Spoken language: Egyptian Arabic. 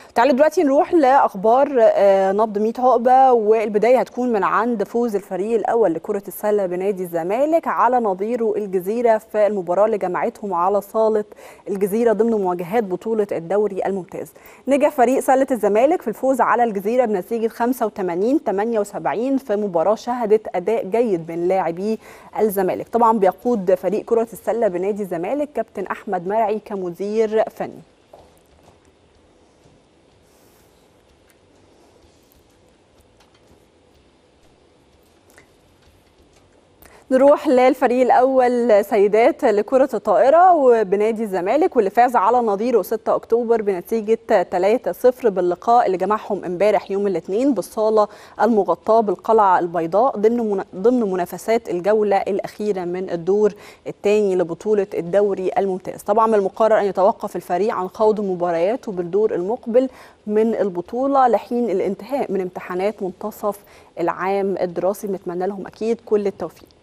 تعالوا دلوقتي نروح لاخبار نبض 100 عقبه والبدايه هتكون من عند فوز الفريق الاول لكره السله بنادي الزمالك على نظيره الجزيره في المباراه اللي جمعتهم على صاله الجزيره ضمن مواجهات بطوله الدوري الممتاز. نجح فريق سله الزمالك في الفوز على الجزيره بنتيجه 85 78 في مباراه شهدت اداء جيد من لاعبي الزمالك. طبعا بيقود فريق كره السله بنادي الزمالك كابتن احمد مرعي كمدير فني. نروح للفريق الاول سيدات لكره الطائره وبنادي الزمالك واللي فاز على نظيره 6 اكتوبر بنتيجه 3-0 باللقاء اللي جمعهم امبارح يوم الاثنين بالصاله المغطاه بالقلعه البيضاء ضمن ضمن منافسات الجوله الاخيره من الدور الثاني لبطوله الدوري الممتاز طبعا من المقرر ان يتوقف الفريق عن خوض مبارياته بالدور المقبل من البطوله لحين الانتهاء من امتحانات منتصف العام الدراسي بنتمنى لهم اكيد كل التوفيق